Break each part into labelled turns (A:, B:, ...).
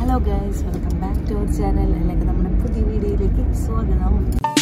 A: Hello guys welcome back to our channel അല്ലെങ്കിൽ നമ്മുടെ പുതിയ വീഡിയോയിലേക്ക് സ്വാഗതം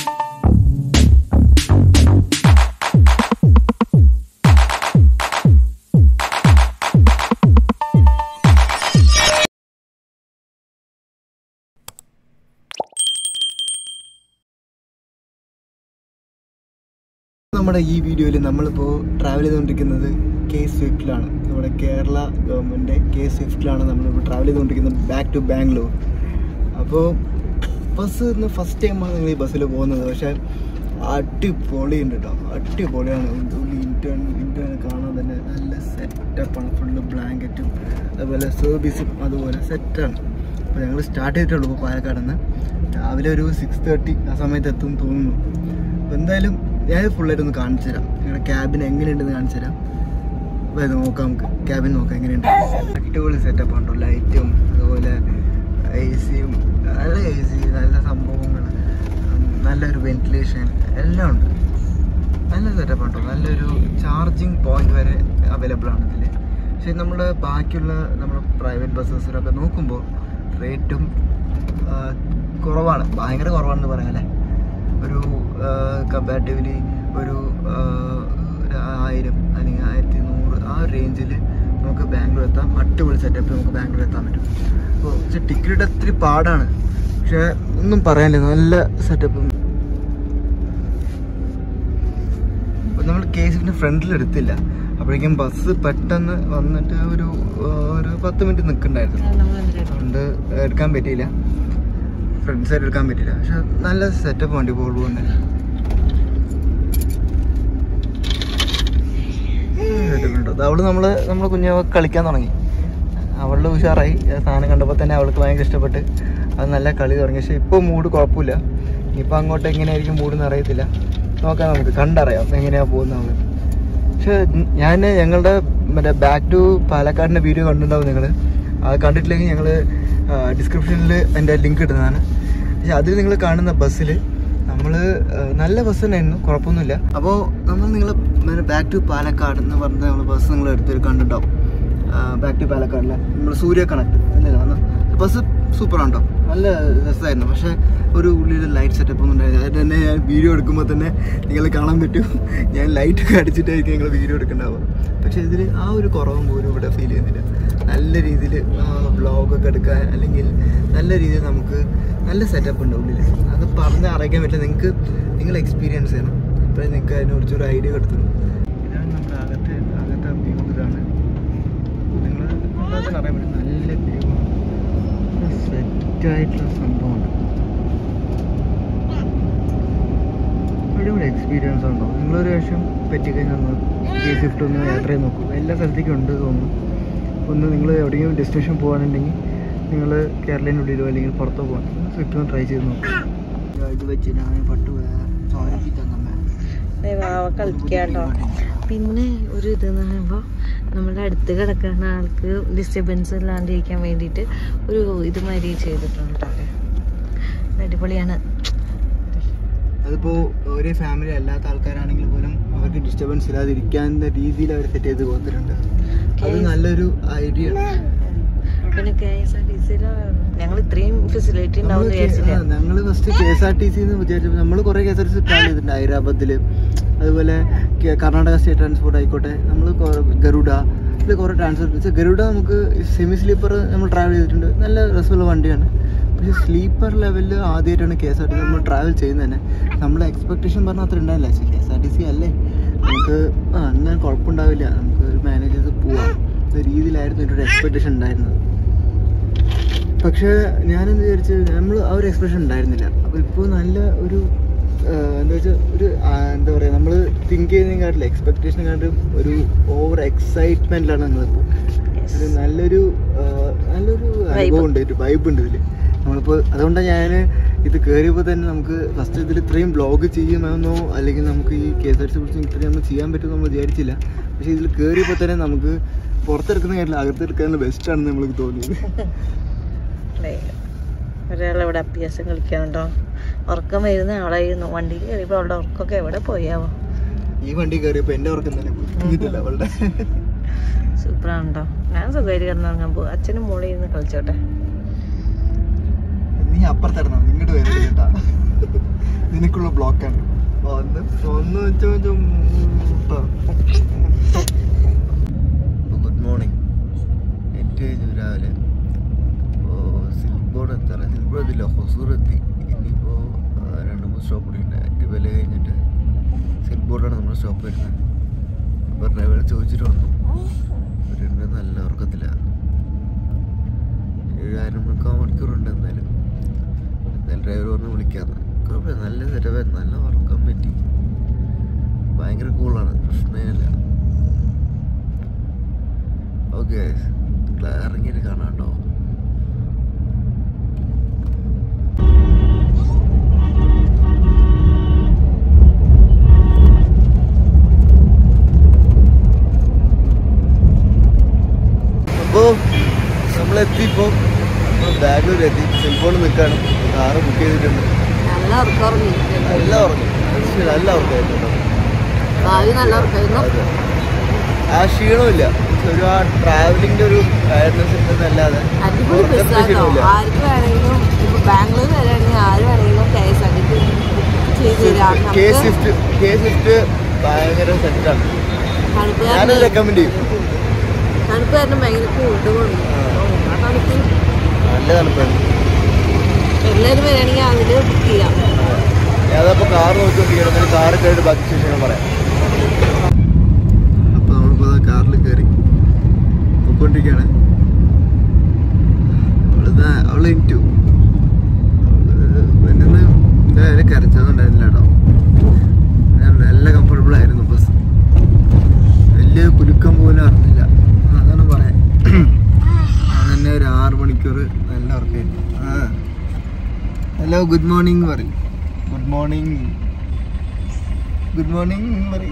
B: നമ്മുടെ ഈ വീഡിയോയിൽ നമ്മളിപ്പോൾ ട്രാവൽ ചെയ്തുകൊണ്ടിരിക്കുന്നത് കെ സ്വിഫ്റ്റിലാണ് നമ്മുടെ കേരള ഗവൺമെൻറ് കെ സ്വിഫ്റ്റിലാണ് നമ്മളിപ്പോൾ ട്രാവൽ ചെയ്തുകൊണ്ടിരിക്കുന്നത് ബാക്ക് ടു ബാംഗ്ലൂർ അപ്പോൾ ബസ് ഇന്ന് ഫസ്റ്റ് ടൈമാണ് നിങ്ങൾ ഈ ബസ്സിൽ പോകുന്നത് പക്ഷേ അടിപൊളിയുണ്ട് കേട്ടോ അടിപൊളിയാണ് ഇന്റേൺ ഇന്റേൺ കാണാൻ തന്നെ നല്ല സെറ്റപ്പാണ് ഫുള്ള് ബ്ലാങ്കറ്റും അതുപോലെ സർവീസും അതുപോലെ സെറ്റാണ് അപ്പോൾ ഞങ്ങൾ സ്റ്റാർട്ട് ചെയ്തിട്ടുള്ളൂ ഇപ്പോൾ പാലക്കാട് നിന്ന് രാവിലെ ഒരു സിക്സ് തേർട്ടി ആ സമയത്ത് എത്തും തോന്നുന്നു അപ്പോൾ എന്തായാലും ഞാൻ ഫുള്ളായിട്ട് ഒന്ന് കാണിച്ചു തരാം നിങ്ങളുടെ ക്യാബിൻ എങ്ങനെയുണ്ടെന്ന് കാണിച്ചു തരാം അപ്പോൾ ഇത് നോക്കാം നമുക്ക് ക്യാബിൻ നോക്കാം എങ്ങനെയുണ്ട് അടിപൊളി സെറ്റപ്പ് ഉണ്ടോ ലൈറ്റും അതുപോലെ എ സിയും നല്ല എ സി നല്ല സംഭവങ്ങൾ നല്ലൊരു വെന്റിലേഷൻ എല്ലാം ഉണ്ട് നല്ല സെറ്റപ്പ് ഉണ്ടോ നല്ലൊരു ചാർജിങ് പോയിന്റ് വരെ അവൈലബിൾ ആണ് ഇതിൽ പക്ഷേ നമ്മൾ ബാക്കിയുള്ള നമ്മുടെ പ്രൈവറ്റ് ബസ്സസിലൊക്കെ നോക്കുമ്പോൾ റേറ്റും കുറവാണ് ഭയങ്കര കുറവാണെന്ന് പറയാം അല്ലേ ഒരു കമ്പാരിറ്റീവ്ലി ഒരു ആ, ഒരു ആയിരം അല്ലെങ്കിൽ ആയിരത്തി നൂറ് ആ റേഞ്ചിൽ നമുക്ക് ബാംഗ്ലൂർ എത്താം അടിപൊളി സെറ്റപ്പ് നമുക്ക് ബാംഗ്ലൂർ എത്താൻ പറ്റും അപ്പോൾ പക്ഷേ ടിക്കറ്റ് ഒത്തിരി പാടാണ് പക്ഷേ ഒന്നും പറയാനില്ല നല്ല സെറ്റപ്പ് അപ്പോൾ നമ്മൾ കേസിൻ്റെ ഫ്രണ്ടിൽ എടുത്തില്ല അപ്പോഴേക്കും ബസ് പെട്ടെന്ന് വന്നിട്ട് ഒരു ആ, ഒരു പത്ത് മിനിറ്റ് നിൽക്കണ്ടായിരുന്നു അതുകൊണ്ട് എടുക്കാൻ പറ്റിയില്ല ഫ്രണ്ട് സൈഡ് എടുക്കാൻ പറ്റില്ല പക്ഷെ നല്ല സെറ്റപ്പ് വണ്ടി വോൾവോ ഉണ്ട് എടുക്കുന്നുണ്ട് അത് അവള് നമ്മള് നമ്മളെ കുഞ്ഞു കളിക്കാൻ തുടങ്ങി അവളുടെ ഉഷാറായി ആ സാധനം കണ്ടപ്പോൾ തന്നെ അവൾക്ക് ഭയങ്കര ഇഷ്ടപ്പെട്ട് അത് നല്ല കളി തുടങ്ങി പക്ഷെ ഇപ്പോൾ മൂഡ് കുഴപ്പമില്ല ഇനിയിപ്പോൾ അങ്ങോട്ട് എങ്ങനെയായിരിക്കും മൂഡ് അറിയത്തില്ല നോക്കാം നമുക്ക് കണ്ടറിയാം എങ്ങനെയാണ് പോകുന്നത് അവള് പക്ഷെ ഞാൻ ഞങ്ങളുടെ മറ്റേ ബാക്ക് ടു പാലക്കാടിൻ്റെ വീഡിയോ കണ്ടിട്ടുണ്ടാവും നിങ്ങൾ അത് കണ്ടിട്ടില്ലെങ്കിൽ ഞങ്ങൾ ഡിസ്ക്രിപ്ഷനിൽ എൻ്റെ ലിങ്ക് ഇടുന്നതാണ് പക്ഷെ അതിൽ നിങ്ങൾ കാണുന്ന ബസ്സിൽ നമ്മൾ നല്ല ബസ് തന്നെയായിരുന്നു കുഴപ്പമൊന്നുമില്ല അപ്പോൾ നമ്മൾ നിങ്ങൾ ബാക്ക് ടു പാലക്കാട് എന്ന് പറഞ്ഞ നമ്മൾ ബസ് നിങ്ങൾ എടുത്തൊരു കണ്ടിട്ടുണ്ടാവും ബാക്ക് ടു പാലക്കാടിലെ നമ്മൾ സൂര്യ കണക്ട് അല്ലേ കാണുന്നത് ബസ് സൂപ്പറാണ് കേട്ടോ നല്ല രസമായിരുന്നു പക്ഷേ ഒരു ഉള്ളിൽ ലൈറ്റ് സെറ്റപ്പ് ഒന്നും ഉണ്ടായില്ല അത് തന്നെ ഞാൻ വീഡിയോ എടുക്കുമ്പോൾ തന്നെ നിങ്ങൾ കാണാൻ പറ്റും ഞാൻ ലൈറ്റ് ഒക്കെ അടിച്ചിട്ടായിരിക്കും നിങ്ങൾ വീഡിയോ എടുക്കണ്ടാവുക പക്ഷേ ഇതിൽ ആ ഒരു കുറവും പോലും ഇവിടെ ഫീൽ ചെയ്യുന്നില്ല നല്ല രീതിയിൽ വ്ളോഗൊക്കെ എടുക്കാൻ അല്ലെങ്കിൽ നല്ല രീതിയിൽ നമുക്ക് നല്ല സെറ്റപ്പ് ഉണ്ട് ഉള്ളിൽ അത് പറഞ്ഞ് അറിയിക്കാൻ പറ്റില്ല നിങ്ങൾക്ക് നിങ്ങൾ എക്സ്പീരിയൻസ് ചെയ്യണം അപ്പോഴേ നിങ്ങൾക്ക് അതിനെക്കുറിച്ച് ഒരു ഐഡിയ കിടത്തുള്ളൂ ഇതാണ് നമ്മുടെ അകത്ത് അകത്തെ വ്യൂ ഇതാണ് നിങ്ങൾ തന്നെ അറിയാൻ പറ്റും നല്ല വ്യൂ സെറ്റായിട്ടുള്ള സംഭവമാണ് അടിപൊളി എക്സ്പീരിയൻസ് ഉണ്ടോ നിങ്ങളൊരു വേഷം പറ്റിക്കഴിഞ്ഞാൽ ഒന്ന് കെ സ്വിഫ്റ്റ് ഒന്ന് യാത്ര ചെയ്ത് നോക്കൂ എല്ലാ സ്ഥലത്തേക്കും ഉണ്ട് തോന്നുന്നു ഒന്ന് നിങ്ങൾ എവിടെയെങ്കിലും ഡെസ്റ്റിനേഷൻ പോകാനുണ്ടെങ്കിൽ നിങ്ങൾ കേരളത്തിനുള്ളിലോ അല്ലെങ്കിൽ പുറത്തോ പോകാൻ സ്വിഫ്റ്റ് ഒന്ന് ട്രൈ ചെയ്ത് നോക്കും ഇത് വെച്ച് ഞാൻ പട്ട് ചോരക്കി തന്നമ്മ
A: കളിക്കാട്ടോ പിന്നെ ഒരു ഇതെന്ന് പറയുമ്പോൾ നമ്മുടെ അടുത്ത് കിടക്കുന്ന ആൾക്ക് ഡിസ്റ്റർബൻസ് ഇല്ലാണ്ടിരിക്കാൻ വേണ്ടിയിട്ട് ഒരു ഇതുമാതിരി ചെയ്തിട്ടുണ്ട് കേട്ടോ അവര്. അടിപൊളിയാണ്
B: അതിപ്പോ ഒരേ ഫാമിലി അല്ലാത്ത ആൾക്കാരാണെങ്കിൽ പോലും അവർക്ക് ഡിസ്റ്റർബൻസ് ഇല്ലാതിരിക്കാൻ രീതിയിൽ അവർ സെറ്റ് ചെയ്ത് കൊടുത്തിട്ടുണ്ട് അത് നല്ലൊരു ഐഡിയ ആണ്
A: പിന്നെ കെ എസ് ആർ ടി സിയിൽ ഞങ്ങൾ ഇത്രയും ഫെസിലിറ്റി ഉണ്ടാവും വിചാരിച്ചില്ല
B: ഞങ്ങൾ first K S R T C എന്ന് വിചാരിച്ചപ്പോൾ നമ്മൾ കുറേ K S R T C travel ചെയ്തിട്ടുണ്ട് ഹൈദരാബാദിൽ അതുപോലെ കേ- കർണാടക സ്റ്റേറ്റ് ട്രാൻസ്പോർട്ട് ആയിക്കോട്ടെ നമ്മൾ ഗരുഡ ഇതിൽ കുറേ ട്രാൻസ്പോർട്ട് ഗരുഡ നമുക്ക് സെമി സ്ലീപ്പർ നമ്മൾ ട്രാവൽ ചെയ്തിട്ടുണ്ട് നല്ല രസമുള്ള വണ്ടിയാണ് പക്ഷേ സ്ലീപ്പർ ലെവലിൽ ആദ്യമായിട്ടാണ് K S R T C നമ്മൾ ട്രാവൽ ചെയ്യുന്നത് തന്നെ നമ്മളെ എക്സ്പെക്ടേഷൻ പറഞ്ഞാൽ അത്ര ഉണ്ടായില്ല പക്ഷേ K S R T C അല്ലേ നമുക്ക് ആ എന്നാൽ കുഴപ്പമുണ്ടാവില്ല നമുക്ക് ഒരു മാനേജ് ചെയ്ത് പോവാം എന്ന രീതിയിലായിരുന്നു എൻ്റെ ഒരു എക്സ്പെക്ടേഷൻ ഉണ്ടായിരുന്നത് പക്ഷേ ഞാനെന്ത് വിചാരിച്ചു നമ്മൾ ആ ഒരു എക്സ്പ്രഷൻ ഉണ്ടായിരുന്നില്ല അപ്പോൾ ഇപ്പോൾ നല്ല ഒരു ആ, എന്താ വെച്ചാൽ ഒരു ആ, എന്താ പറയുക നമ്മൾ തിങ്ക് ചെയ്യുന്നതിനെക്കാട്ടില്ല എക്സ്പെക്ടേഷനെക്കാട്ടും ഒരു ഓവർ എക്സൈറ്റ്മെൻറ്റിലാണ് ഞങ്ങളിപ്പോൾ ഒരു നല്ലൊരു ആ, നല്ലൊരു അനുഭവം ഉണ്ട് ഒരു വൈബ് ഉണ്ട് ഇതിൽ നമ്മളിപ്പോൾ അതുകൊണ്ടാണ് ഞാൻ ഇത് കയറിയപ്പോൾ തന്നെ നമുക്ക് ഫസ്റ്റ് ഇതിൽ ഇത്രയും ബ്ലോഗ് ചെയ്യുമെന്നോ അല്ലെങ്കിൽ നമുക്ക് ഈ കെ എസ് ആർ ടി കുറിച്ച് ഇത്രയും നമ്മൾ ചെയ്യാൻ പറ്റുമെന്ന് നമ്മൾ വിചാരിച്ചില്ല പക്ഷേ ഇതിൽ കയറിയപ്പോൾ തന്നെ നമുക്ക് പുറത്തെടുക്കുന്ന കാര്യമില്ല അകത്തെടുക്കാനുള്ള ബെസ്റ്റാണെന്ന് നമ്മൾക്ക് തോന്നിയത്
A: ഒരാളിവിടെ അഭ്യാസം കളിക്കാനുണ്ടോ ഉറക്കം വരുന്ന ആളായിരുന്നു വണ്ടിയിൽ കയറിയപ്പോൾ അവളുടെ ഉറക്കമൊക്കെ എവിടെ പോയാവോ
B: ഈ വണ്ടി കയറിയപ്പോൾ എൻ്റെ ഉറക്കം തന്നെ പോയി എന്നിട്ടില്ല അവളുടെ
A: സൂപ്പറാണല്ലോ ഞാൻ സുഖമായിട്ട് കിടന്നുറങ്ങാൻ പോകും അച്ഛനും മോളിൽ ഇരുന്ന് കളിച്ചോട്ടെ
B: അപ്പുറത്തിറങ്ങണം ഇങ്ങോട്ട് വരരുത് കേട്ടാ നിനക്കുള്ള ബ്ലോക്കാണ് ഒന്ന് ഒന്ന് വെച്ചോ ഗുഡ് മോർണിംഗ് എട്ട് കഴിഞ്ഞു രാവിലെ ഇപ്പോൾ സിൽബോർഡ് എത്താറ് സിൽബോർഡ് എത്തില്ല ഹൊസൂർ എത്തി ഇനിയിപ്പോൾ രണ്ട് മൂന്ന് സ്റ്റോപ്പ് കൂടി ഉണ്ട് അറ്റുപല കഴിഞ്ഞിട്ട് സിൽബോർഡാണ് നമ്മുടെ സ്റ്റോപ്പ് വരുന്നത് അപ്പോൾ ഡ്രൈവറെ ചോദിച്ചിട്ട് വന്നു അവരുണ്ട് നല്ല ഉറക്കത്തിലാണ് ഏഴായിരം മുക്കാൽ മണിക്കൂറുണ്ട് എന്തായാലും എന്തായാലും ഡ്രൈവർ പറഞ്ഞ് വിളിക്കാന്ന് കുഴപ്പമില്ല നല്ല സെറ്റപ്പ് നല്ല ഉറക്കം പറ്റി ഭയങ്കര കൂളാണ് പ്രശ്നമില്ല ഓക്കെ ഇറങ്ങിയിട്ട് കാണാം കേട്ടോ അപ്പോ നമ്മളെത്തിപ്പോ നമ്മൾ ബാംഗ്ലൂർ എത്തി സെൽഫോണിൽ നിൽക്കാണ് കാറ് ബുക്ക് ചെയ്തിട്ടുണ്ട്
A: നല്ല ഉറക്കം
B: നല്ല ഉറങ്ങി നല്ല ഉറക്കമായിരുന്നു കേട്ടോ
A: ഭാവി നല്ല ഉറക്കായിരുന്നു
B: അതെ. ആ ക്ഷീണമില്ല ഒരു ആ ട്രാവലിംഗിന്റെ ഒരു ടയർനെസ് ഉണ്ടെന്നല്ലാതെ
A: അടിപൊളി
B: ഉറക്കത്തിന്റെ
A: ബസ്സാട്ടോ
B: ക്ഷീണമില്ല
A: ആർക്ക് വേണമെങ്കിലും ഇപ്പൊ ബാംഗ്ലൂർ വരികയാണെങ്കിൽ ആര് വേണമെങ്കിലും കെ എസ് ആർ ടി ചെയ്ത് തരാം
B: കെ
A: നമുക്ക്
B: സ്വിഫ്റ്റ് കെ സ്വിഫ്റ്റ് ഭയങ്കര സെറ്റാണ്
A: തണുപ്പ്
B: ഞാനത്
A: കാരണം
B: റെക്കമെൻഡ് ചെയ്യും
A: തണുപ്പ് കാരണം ഭയങ്കര കൂടുതലുണ്ട് ആ തണുപ്പ്
B: നല്ല തണുപ്പാണ്
A: എല്ലാവരും വരികയാണെങ്കിൽ അതിൽ ബുക്ക് ചെയ്യാം
B: ഏതപ്പോ കാർ നോക്കിക്കൊണ്ടിരിക്കണം കാർ കയറി ബാക്കി ശേഷം പറയാം അപ്പൊ നമ്മളിപ്പോ കാറിൽ കയറി പോയിക്കൊണ്ടിരിക്കുകയാണ് അവളിതാ അവള് ഇൻറ്റു പിന്നെ എന്തായാലും കരച്ചൊന്നുണ്ടായിരുന്നില്ല കേട്ടോ ഞാൻ നല്ല കംഫർട്ടബിൾ ആയിരുന്നു ബസ് വലിയ കുലുക്കം പോലും അറിഞ്ഞില്ല അതാണ് പറയാൻ അങ്ങനെ ഒരു ആറ് മണിക്കൂർ നല്ല ഉറക്കായിരുന്നു ആ ഹലോ ഗുഡ് മോർണിംഗ് പറയും ഗുഡ് മോർണിംഗ് ഗുഡ് മോർണിംഗ് പറയും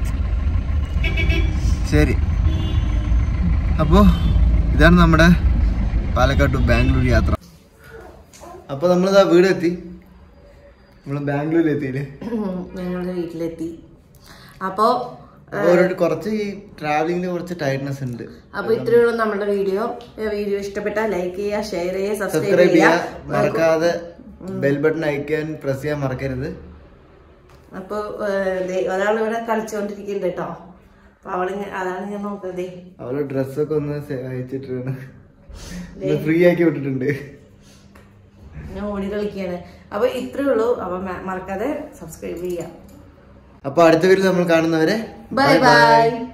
B: ശരി അപ്പോൾ ഇതാണ് നമ്മുടെ പാലക്കാട് ടു ബാംഗ്ലൂർ യാത്ര അപ്പോൾ നമ്മളിതാ വീടെത്തി നമ്മൾ ബാംഗ്ലൂരിൽ എത്തിയില്ലേ
A: ഞങ്ങളുടെ വീട്ടിലെത്തി അപ്പോൾ
B: ഓരോരു കുറച്ച് ഈ ട്രാവലിങ്ങിന് കുറച്ച് ടയർഡ്നെസ് ഉണ്ട്
A: അപ്പോൾ ഇത്രയുള്ള നമ്മുടെ വീഡിയോ വീഡിയോ ഇഷ്ടപ്പെട്ടാൽ ലൈക്ക് ചെയ്യുക ഷെയർ ചെയ്യുക സബ്സ്ക്രൈബ്
B: സബ്സ്ക്രൈബ്
A: ചെയ്യുക
B: ചെയ്യുക മറക്കാതെ ബെൽ ബട്ടൺ അയക്കാൻ പ്രസ് ചെയ്യാൻ മറക്കരുത്
A: അപ്പോൾ ഒരാൾ ഇവിടെ കളിച്ചുകൊണ്ടിരിക്കുന്നുണ്ട് കേട്ടോ അപ്പോൾ അവള് ഞാൻ- അതാണ് ഞാൻ നോക്കുന്നത്
B: അവളെ ഡ്രസ്സൊക്കെ ഒന്ന് സെ- അയച്ചിട്ടാണ് ഫ്രീ ആക്കി വിട്ടിട്ടുണ്ട്
A: ഞാൻ ഓടി കളിക്കുകയാണ് അപ്പോൾ ഇത്രയേ ഉള്ളൂ അപ്പോൾ മറക്കാതെ സബ്സ്ക്രൈബ് ചെയ്യാം
B: അപ്പൊ അടുത്ത വീട്ടിൽ നമ്മൾ കാണുന്നവരെ
A: ബൈ ബൈ